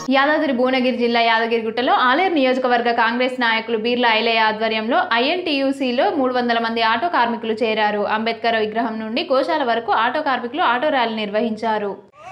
యాదాద్రి భువనగిరి జిల్లా యాదగిరిగుట్టలో ఆలేరు నియోజకవర్గ కాంగ్రెస్ నాయకులు బీర్లా ఐలయ్య ఆధ్వర్యంలో ఐఎన్టీయూసీలో మూడు వందల మంది ఆటో కార్మికులు చేరారు అంబేద్కర్ విగ్రహం నుండి గోశాల వరకు ఆటో కార్మికులు ఆటో ర్యాలీ నిర్వహించారు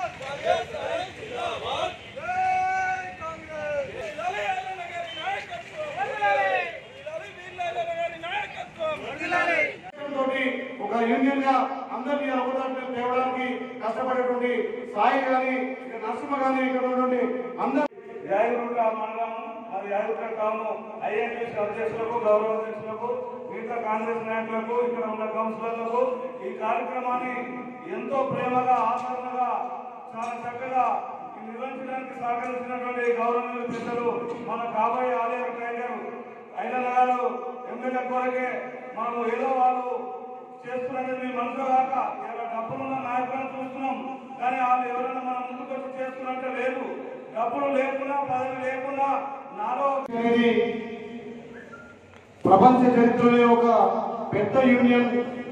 తోటి ఒక యూనియన్ గా అందరినీ ఒకదాన్ని తేవడానికి కష్టపడేటువంటి సాయి గాని ఇక నరసింహ గాని ఇక్కడ ఉన్నటువంటి అందరు యాదగిరిగుట్ట మండలం మరి యాదగిరిగుట్ట గ్రామం ఐఎన్టీసీ అధ్యక్షులకు గౌరవ అధ్యక్షులకు మిగతా కాంగ్రెస్ నాయకులకు ఇక్కడ ఉన్న కౌన్సిలర్లకు ఈ కార్యక్రమాన్ని ఎంతో ప్రేమగా ఆదరణగా చాలా చక్కగా నిర్వహించడానికి సహకరించినటువంటి గౌరవనీయులు పెద్దలు మన కాబోయే ఆలయ టైగర్ అయిన గారు ఎమ్మెల్యే కొరకే మనం ఏదో వాళ్ళు చేస్తున్నది మీ మనసులో కాక ఇలా డబ్బులున్న నాయకులను చూస్తున్నాం కానీ వాళ్ళు ఎవరైనా మనం ముందుకు వచ్చి చేస్తున్నట్టే లేదు డబ్బులు లేకున్నా పదవి లేకున్నా నాలో ప్రపంచ చరిత్రలో ఒక పెద్ద యూనియన్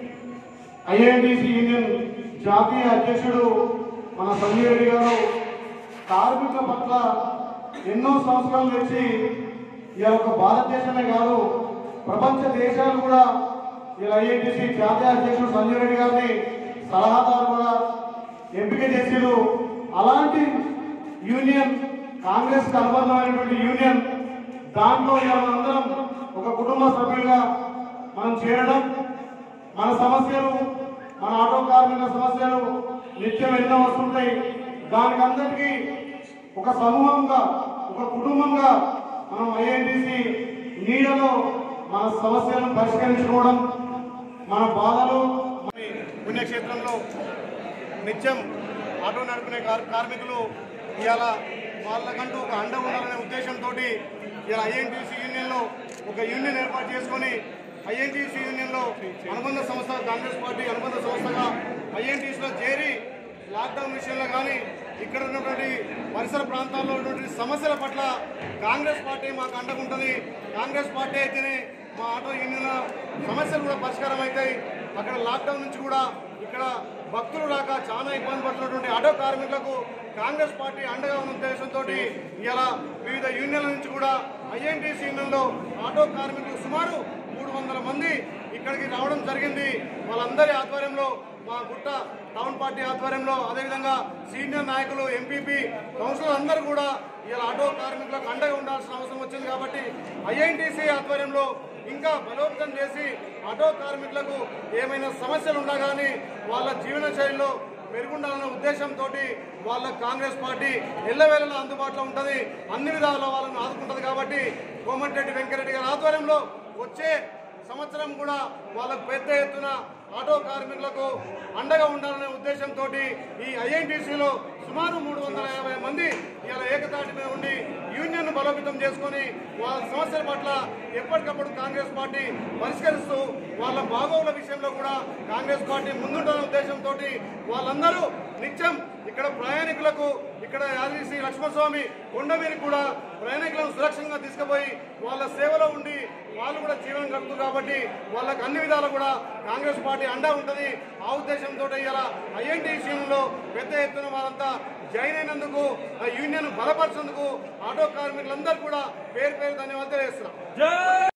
ఐఎన్టీసీ యూనియన్ జాతీయ అధ్యక్షుడు మన సంజయ్ రెడ్డి గారు కార్మికుల పట్ల ఎన్నో సంస్కరణలు తెచ్చి ఇలా ఒక భారతదేశమే కాదు ప్రపంచ దేశాలు కూడా ఇలా ఐఎన్టీసీ జాతీయ అధ్యక్షుడు సంజయ్ రెడ్డి గారిని సలహాదారుగా ఎంపిక చేసారు అలాంటి యూనియన్ కాంగ్రెస్ అనుబంధమైనటువంటి యూనియన్ దాంట్లో ఇలా మనందరం ఒక కుటుంబ సభ్యులుగా మనం చేరడం మన సమస్యలు మన ఆటో కార్మికుల సమస్యలు నిత్యం ఎన్నో వస్తుంటాయి దానికి అందరికీ ఒక సమూహంగా ఒక కుటుంబంగా మనం ఐఎన్టీసీ నీడలో మన సమస్యలను పరిష్కరించుకోవడం మన బాధలు మన పుణ్యక్షేత్రంలో నిత్యం ఆటో నడుపునే కార్- కార్మికులు ఇవాళ వాళ్ళకంటూ ఒక అండ ఉండాలనే ఉద్దేశంతో ఇలా ఐఎన్టీసీ యూనియన్లో ఒక యూనియన్ ఏర్పాటు చేసుకొని ఐఎన్టీసీ యూనియన్లో అనుబంధ సంస్థ కాంగ్రెస్ పార్టీ అనుబంధ సంస్థగా ఐఎన్టీసీలో చేరి లాక్డౌన్ విషయంలో కానీ ఇక్కడ ఉన్నటువంటి పరిసర ప్రాంతాల్లో ఉన్నటువంటి సమస్యల పట్ల కాంగ్రెస్ పార్టీ మాకు అండగుంటుంది కాంగ్రెస్ పార్టీ అయితేనే మా ఆటో యూనియన్ సమస్యలు కూడా పరిష్కారం అవుతాయి అక్కడ లాక్డౌన్ నుంచి కూడా ఇక్కడ భక్తులు రాక చాలా ఇబ్బంది పడుతున్నటువంటి ఆటో కార్మికులకు కాంగ్రెస్ పార్టీ అండగా ఉన్న ఉద్దేశంతో ఇలా వివిధ యూనియన్ల నుంచి కూడా ఐఎన్టీసీ యూనియన్లో ఆటో కార్మికులు సుమారు మూడు వందల మంది ఇక్కడికి రావడం జరిగింది వాళ్ళందరి ఆధ్వర్యంలో మా గుట్ట టౌన్ పార్టీ ఆధ్వర్యంలో అదేవిధంగా సీనియర్ నాయకులు ఎంపీపీ కౌన్సిలర్ అందరూ కూడా ఇలా ఆటో కార్మికులకు అండగా ఉండాల్సిన అవసరం వచ్చింది కాబట్టి ఐఎన్టీసీ ఆధ్వర్యంలో ఇంకా బలోపేతం చేసి ఆటో కార్మికులకు ఏమైనా సమస్యలు ఉన్నా కానీ వాళ్ళ జీవన శైలిలో మెరుగుండాలనే ఉద్దేశంతో వాళ్ళ కాంగ్రెస్ పార్టీ ఎల్లవేళలా అందుబాటులో ఉంటుంది అన్ని విధాల వాళ్ళని ఆదుకుంటుంది కాబట్టి కోమటిరెడ్డి వెంకరెడ్డి గారి ఆధ్వర్యంలో వచ్చే సంవత్సరం కూడా వాళ్ళకు పెద్ద ఎత్తున ఆటో కార్మికులకు అండగా ఉండాలనే ఉద్దేశంతో ఈ ఐఎన్టీసీలో సుమారు మూడు వందల యాభై మంది ఇలా ఏకతాటి మీద ఉండి యూనియన్ బలోపేతం చేసుకొని వాళ్ళ సమస్యల పట్ల ఎప్పటికప్పుడు కాంగ్రెస్ పార్టీ పరిష్కరిస్తూ వాళ్ళ బాగోగుల విషయంలో కూడా కాంగ్రెస్ పార్టీ ముందుండాలనే ఉద్దేశంతో వాళ్ళందరూ నిత్యం ఇక్కడ ప్రయాణికులకు ఇక్కడ యాదగిరి శ్రీ లక్ష్మణస్వామి కొండ మీద కూడా ప్రయాణికులను సురక్షితంగా తీసుకుపోయి వాళ్ళ సేవలో ఉండి వాళ్ళు కూడా జీవనం గడుపుతారు కాబట్టి వాళ్ళకి అన్ని విధాలు కూడా కాంగ్రెస్ పార్టీ అండా ఉంటుంది ఆ ఉద్దేశంతో ఇలా ఐఎన్టీసీలో పెద్ద ఎత్తున వారంతా జాయిన్ అయినందుకు ఆ యూనియన్ బలపరిచేందుకు ఆటో కార్మికులందరూ కూడా పేరు పేరు ధన్యవాదాలు తెలియజేస్తున్నాం